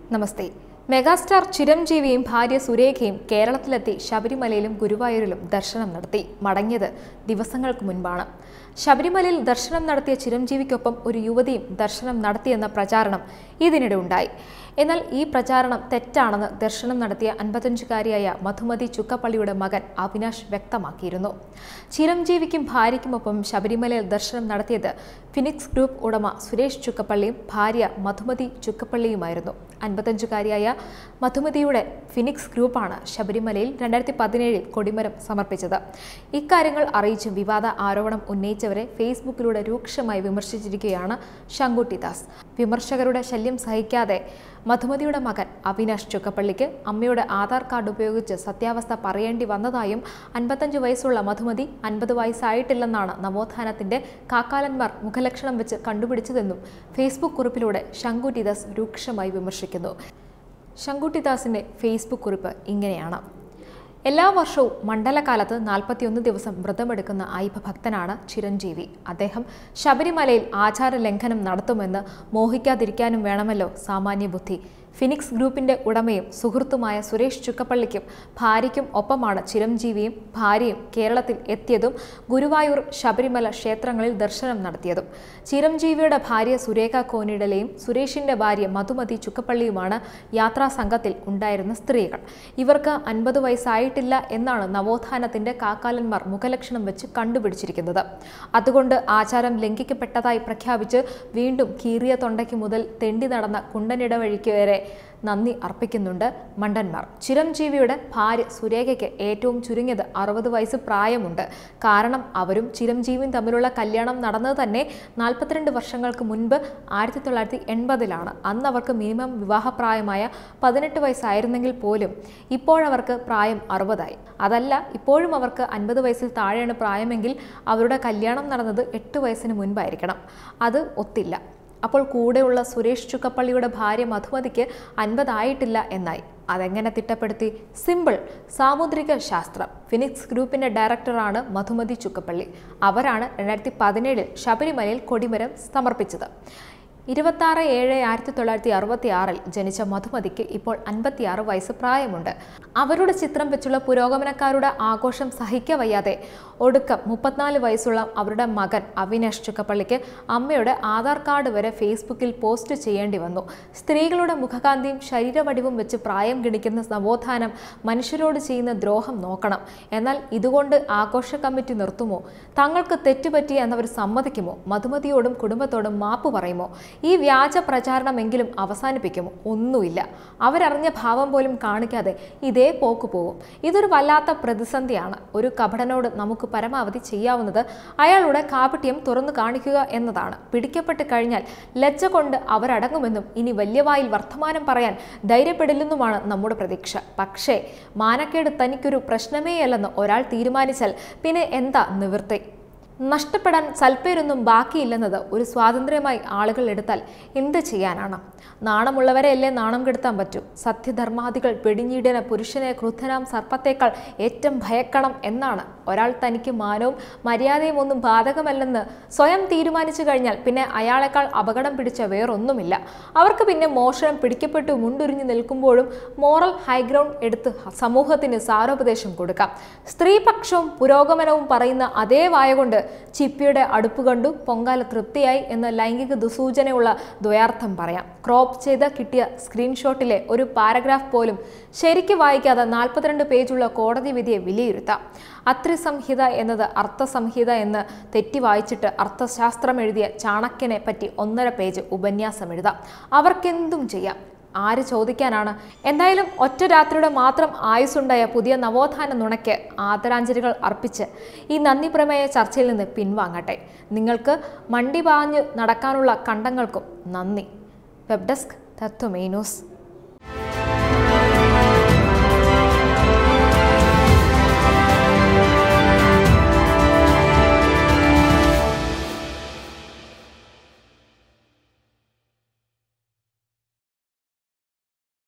നമസ്തേ megastar ചിരഞ്ജീവിയും ഭാര്യ സുരേഖയും കേരളത്തിലെത്തി ശബരിമലയിലും ഗുരുവായൂരിലും ദർശനം നടത്തി മടങ്ങിയത് ദിവസങ്ങൾക്ക് മുൻപാണ് ശബരിമലയിൽ ദർശനം നടത്തിയ ചിരഞ്ജീവിക്കൊപ്പം ഒരു യുവതിയും ദർശനം നടത്തിയെന്ന പ്രചാരണം ഇതിനിടെ ഉണ്ടായി എന്നാൽ ഈ പ്രചാരണം തെറ്റാണെന്ന് ദർശനം നടത്തിയ അൻപത്തഞ്ചുകാരിയായ മധുമതി ചുക്കപ്പള്ളിയുടെ മകൻ അവിനാഷ് വ്യക്തമാക്കിയിരുന്നു ചിരഞ്ജീവിക്കും ഭാര്യയ്ക്കുമൊപ്പം ശബരിമലയിൽ ദർശനം നടത്തിയത് ഫിനിക്സ് ഗ്രൂപ്പ് ഉടമ സുരേഷ് ചുക്കപ്പള്ളിയും ഭാര്യ മധുമതി ചുക്കപ്പള്ളിയുമായിരുന്നു അൻപത്തഞ്ചുകാരിയായ മധുമതിയുടെ ഫിനിക്സ് ഗ്രൂപ്പാണ് ശബരിമലയിൽ രണ്ടായിരത്തി പതിനേഴിൽ കൊടിമരം സമർപ്പിച്ചത് ഇക്കാര്യങ്ങൾ അറിയിച്ചും വിവാദ ആരോപണം ഉന്നയിച്ചവരെ ഫേസ്ബുക്കിലൂടെ രൂക്ഷമായി വിമർശിച്ചിരിക്കുകയാണ് ശങ്കുട്ടി ദാസ് വിമർശകരുടെ ശല്യം സഹിക്കാതെ മധുമതിയുടെ മകൻ അവിനാഷ് ചുക്കപ്പള്ളിക്ക് അമ്മയുടെ ആധാർ കാർഡ് ഉപയോഗിച്ച് സത്യാവസ്ഥ പറയേണ്ടി വന്നതായും അൻപത്തഞ്ച് വയസ്സുള്ള മധുമതി അൻപത് വയസ്സായിട്ടില്ലെന്നാണ് നവോത്ഥാനത്തിന്റെ കാക്കാലന്മാർ മുഖലക്ഷണം വെച്ച് കണ്ടുപിടിച്ചതെന്നും ഫേസ്ബുക്ക് കുറിപ്പിലൂടെ ശങ്കുട്ടിദാസ് രൂക്ഷമായി വിമർശിക്കുന്നു ശങ്കുട്ടിദാസിന്റെ ഫേസ്ബുക്ക് കുറിപ്പ് ഇങ്ങനെയാണ് എല്ലാ വർഷവും മണ്ഡലകാലത്ത് നാൽപ്പത്തിയൊന്ന് ദിവസം വ്രതമെടുക്കുന്ന അയ്യപ്പ ഭക്തനാണ് ചിരഞ്ജീവി അദ്ദേഹം ശബരിമലയിൽ ആചാര ലംഘനം നടത്തുമെന്ന് മോഹിക്കാതിരിക്കാനും വേണമല്ലോ സാമാന്യ ബുദ്ധി ഫിനിക്സ് ഗ്രൂപ്പിന്റെ ഉടമയും സുഹൃത്തുമായ സുരേഷ് ചുക്കപ്പള്ളിക്കും ഭാര്യയ്ക്കും ഒപ്പമാണ് ചിരഞ്ജീവിയും ഭാര്യയും കേരളത്തിൽ എത്തിയതും ഗുരുവായൂർ ശബരിമല ക്ഷേത്രങ്ങളിൽ ദർശനം നടത്തിയതും ചിരഞ്ജീവിയുടെ ഭാര്യ സുരേഖ കോനിഡലയും സുരേഷിന്റെ ഭാര്യ മധുമതി ചുക്കപ്പള്ളിയുമാണ് യാത്രാ സംഘത്തിൽ ഉണ്ടായിരുന്ന സ്ത്രീകൾ ഇവർക്ക് അൻപത് വയസ്സായിട്ടില്ല എന്നാണ് നവോത്ഥാനത്തിന്റെ കാക്കാലന്മാർ മുഖലക്ഷണം വെച്ച് കണ്ടുപിടിച്ചിരിക്കുന്നത് അതുകൊണ്ട് ആചാരം ലംഘിക്കപ്പെട്ടതായി പ്രഖ്യാപിച്ച് വീണ്ടും കീറിയ തൊണ്ടയ്ക്ക് മുതൽ തെണ്ടി നടന്ന കുണ്ടനിടവഴിക്ക് വരെ നന്ദി അർപ്പിക്കുന്നുണ്ട് മണ്ടന്മാർ ചിരഞ്ജീവിയുടെ ഭാര്യ സുരേഖയ്ക്ക് ഏറ്റവും ചുരുങ്ങിയത് അറുപത് വയസ്സ് പ്രായമുണ്ട് കാരണം അവരും ചിരഞ്ജീവിയും തമ്മിലുള്ള കല്യാണം നടന്നത് തന്നെ നാൽപ്പത്തിരണ്ട് വർഷങ്ങൾക്ക് മുൻപ് ആയിരത്തി തൊള്ളായിരത്തി എൺപതിലാണ് അന്ന് അവർക്ക് മിനിമം വിവാഹപ്രായമായ പതിനെട്ട് വയസ്സായിരുന്നെങ്കിൽ പോലും ഇപ്പോഴവർക്ക് പ്രായം അറുപതായി അതല്ല ഇപ്പോഴും അവർക്ക് അൻപത് വയസ്സിൽ താഴെയാണ് പ്രായമെങ്കിൽ അവരുടെ കല്യാണം നടന്നത് എട്ട് വയസ്സിന് മുൻപായിരിക്കണം അത് ഒത്തില്ല അപ്പോൾ കൂടെയുള്ള സുരേഷ് ചുക്കപ്പള്ളിയുടെ ഭാര്യ മധുമതിക്ക് അൻപതായിട്ടില്ല എന്നായി അതെങ്ങനെ തിട്ടപ്പെടുത്തി സിമ്പിൾ സാമുദ്രിക ശാസ്ത്രം ഫിനിക്സ് ഗ്രൂപ്പിന്റെ ഡയറക്ടറാണ് മധുമതി ചുക്കപ്പള്ളി അവരാണ് രണ്ടായിരത്തി പതിനേഴിൽ ശബരിമലയിൽ കൊടിമരം സമർപ്പിച്ചത് ഇരുപത്താറ് ഏഴ് ആയിരത്തി തൊള്ളായിരത്തി അറുപത്തി ആറിൽ ജനിച്ച മധുമതിക്ക് ഇപ്പോൾ അൻപത്തിയാറ് വയസ്സ് പ്രായമുണ്ട് അവരുടെ ചിത്രം വെച്ചുള്ള പുരോഗമനക്കാരുടെ ആഘോഷം സഹിക്കവയ്യാതെ ഒടുക്കം മുപ്പത്തിനാല് വയസ്സുള്ള അവരുടെ മകൻ അവിനാഷ് ചുക്കപ്പള്ളിക്ക് അമ്മയുടെ ആധാർ കാർഡ് വരെ ഫേസ്ബുക്കിൽ പോസ്റ്റ് ചെയ്യേണ്ടി വന്നു സ്ത്രീകളുടെ മുഖകാന്തിയും ശരീരവടിവും വെച്ച് പ്രായം ഗണിക്കുന്ന നവോത്ഥാനം മനുഷ്യരോട് ചെയ്യുന്ന ദ്രോഹം നോക്കണം എന്നാൽ ഇതുകൊണ്ട് ആഘോഷ കമ്മിറ്റി നിർത്തുമോ തങ്ങൾക്ക് തെറ്റുപറ്റി എന്നവർ സമ്മതിക്കുമോ മധുമതിയോടും കുടുംബത്തോടും മാപ്പ് പറയുമോ ഈ വ്യാജ പ്രചാരണമെങ്കിലും അവസാനിപ്പിക്കുമോ ഒന്നുമില്ല അവരറിഞ്ഞ ഭാവം പോലും കാണിക്കാതെ ഇതേ പോക്ക് പോകും ഇതൊരു വല്ലാത്ത പ്രതിസന്ധിയാണ് ഒരു കപടനോട് നമുക്ക് പരമാവധി ചെയ്യാവുന്നത് അയാളുടെ കാപട്യം തുറന്നു കാണിക്കുക എന്നതാണ് പിടിക്കപ്പെട്ട് കഴിഞ്ഞാൽ ലജ്ജ കൊണ്ട് അവരടങ്ങുമെന്നും ഇനി വലിയ വായിൽ വർത്തമാനം പറയാൻ ധൈര്യപ്പെടില്ലെന്നുമാണ് നമ്മുടെ പ്രതീക്ഷ പക്ഷേ മാനക്കേട് തനിക്കൊരു പ്രശ്നമേയല്ലെന്ന് ഒരാൾ തീരുമാനിച്ചാൽ പിന്നെ എന്താ നിവൃത്തി നഷ്ടപ്പെടാൻ സൽപ്പേരൊന്നും ബാക്കിയില്ലെന്നത് ഒരു സ്വാതന്ത്ര്യമായി ആളുകൾ എടുത്താൽ എന്ത് ചെയ്യാനാണ് നാണമുള്ളവരെയല്ലേ നാണം കെടുത്താൻ പറ്റൂ സത്യധർമാദികൾ വെടിഞ്ഞീടിന പുരുഷനെ ക്രുദ്ധനാം സർപ്പത്തേക്കാൾ ഏറ്റവും ഭയക്കണം എന്നാണ് ഒരാൾ തനിക്ക് മാനവും മര്യാദയും ഒന്നും ബാധകമല്ലെന്ന് സ്വയം തീരുമാനിച്ചു കഴിഞ്ഞാൽ പിന്നെ അയാളെക്കാൾ അപകടം പിടിച്ച വേറൊന്നുമില്ല അവർക്ക് പിന്നെ മോഷണം പിടിക്കപ്പെട്ടു മുണ്ടുരിഞ്ഞു നിൽക്കുമ്പോഴും മോറൽ ഹൈഗ്രൗണ്ട് എടുത്ത് സമൂഹത്തിന് സാരോപദേശം കൊടുക്കാം സ്ത്രീപക്ഷവും പുരോഗമനവും പറയുന്ന അതേ വായ കൊണ്ട് ചിപ്പിയുടെ അടുപ്പ് കണ്ടു പൊങ്കാല തൃപ്തിയായി എന്ന ലൈംഗിക ദുസൂചനയുള്ള ദ്വയാർത്ഥം പറയാം ക്രോപ്പ് ചെയ്ത് കിട്ടിയ സ്ക്രീൻഷോട്ടിലെ ഒരു പാരഗ്രാഫ് പോലും ശരിക്ക് വായിക്കാതെ നാൽപ്പത്തിരണ്ട് പേജുള്ള കോടതി വിധിയെ വിലയിരുത്താം അത്രിസംഹിത എന്നത് അർത്ഥസംഹിത എന്ന് തെറ്റി വായിച്ചിട്ട് അർത്ഥശാസ്ത്രം എഴുതിയ ചാണക്യനെ പറ്റി ഒന്നര പേജ് ഉപന്യാസം എഴുതാം അവർക്കെന്തും ചെയ്യാം ആര് ചോദിക്കാനാണ് എന്തായാലും ഒറ്റ രാത്രിയുടെ മാത്രം ആയുസ്സുണ്ടായ പുതിയ നവോത്ഥാന നുണയ്ക്ക് ആദരാഞ്ജലികൾ അർപ്പിച്ച് ഈ നന്ദി പ്രമേയ ചർച്ചയിൽ നിന്ന് പിൻവാങ്ങട്ടെ നിങ്ങൾക്ക് മണ്ടി പാഞ്ഞ് നടക്കാനുള്ള കണ്ടങ്ങൾക്കും നന്ദി വെബ് ഡെസ്ക് തത്വമേ ന്യൂസ്